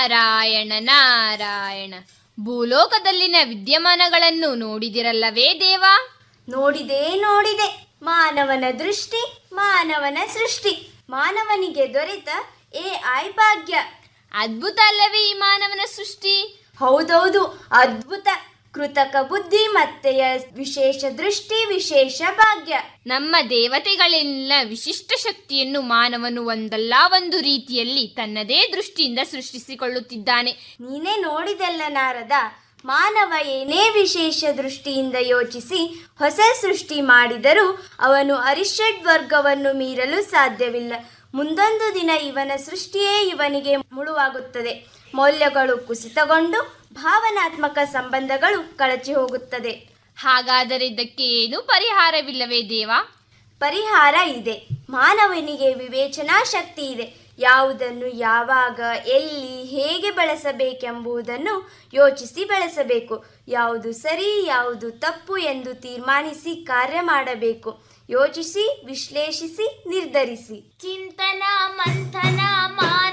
ನಾರಾಯಣ ನಾರಾಯಣ ಭೂಲೋಕದಲ್ಲಿನ ವಿದ್ಯಮಾನಗಳನ್ನು ನೋಡಿದಿರಲ್ಲವೇ ದೇವ ನೋಡಿದೆ ನೋಡಿದೆ ಮಾನವನ ದೃಷ್ಟಿ ಮಾನವನ ಸೃಷ್ಟಿ ಮಾನವನಿಗೆ ದೊರೆತ ಎ ಐ ಭಾಗ್ಯ ಅದ್ಭುತ ಅಲ್ಲವೇ ಈ ಮಾನವನ ಸೃಷ್ಟಿ ಹೌದೌದು ಅದ್ಭುತ ಕೃತಕ ಬುದ್ಧಿಮತ್ತೆಯ ವಿಶೇಷ ದೃಷ್ಟಿ ವಿಶೇಷ ಭಾಗ್ಯ ನಮ್ಮ ದೇವತೆಗಳೆಲ್ಲ ವಿಶಿಷ್ಟ ಶಕ್ತಿಯನ್ನು ಮಾನವನು ಒಂದಲ್ಲ ಒಂದು ರೀತಿಯಲ್ಲಿ ತನ್ನದೇ ದೃಷ್ಟಿಯಿಂದ ಸೃಷ್ಟಿಸಿಕೊಳ್ಳುತ್ತಿದ್ದಾನೆ ನೀನೇ ನೋಡಿದೆಲ್ಲ ನಾರದ ಮಾನವ ಏನೇ ವಿಶೇಷ ದೃಷ್ಟಿಯಿಂದ ಯೋಚಿಸಿ ಹೊಸ ಸೃಷ್ಟಿ ಮಾಡಿದರೂ ಅವನು ಅರಿಷಡ್ ವರ್ಗವನ್ನು ಮೀರಲು ಸಾಧ್ಯವಿಲ್ಲ ಮುಂದೊಂದು ದಿನ ಇವನ ಸೃಷ್ಟಿಯೇ ಇವನಿಗೆ ಮುಳುವಾಗುತ್ತದೆ ಮೌಲ್ಯಗಳು ಕುಸಿತಗೊಂಡು ಭಾವನಾತ್ಮಕ ಸಂಬಂಧಗಳು ಕಳಚಿ ಹೋಗುತ್ತದೆ ಹಾಗಾದರೆ ಇದಕ್ಕೆ ಏನು ಪರಿಹಾರವಿಲ್ಲವೇ ದೇವ ಪರಿಹಾರ ಇದೆ ಮಾನವನಿಗೆ ವಿವೇಚನಾ ಶಕ್ತಿ ಇದೆ ಯಾವುದನ್ನು ಯಾವಾಗ ಎಲ್ಲಿ ಹೇಗೆ ಬೆಳೆಸಬೇಕೆಂಬುದನ್ನು ಯೋಚಿಸಿ ಬೆಳೆಸಬೇಕು ಯಾವುದು ಸರಿ ಯಾವುದು ತಪ್ಪು ಎಂದು ತೀರ್ಮಾನಿಸಿ ಕಾರ್ಯ ಮಾಡಬೇಕು ಯೋಚಿಸಿ ವಿಶ್ಲೇಷಿಸಿ ನಿರ್ಧರಿಸಿ ಚಿಂತನ ಮಂಥನ ಮಾನ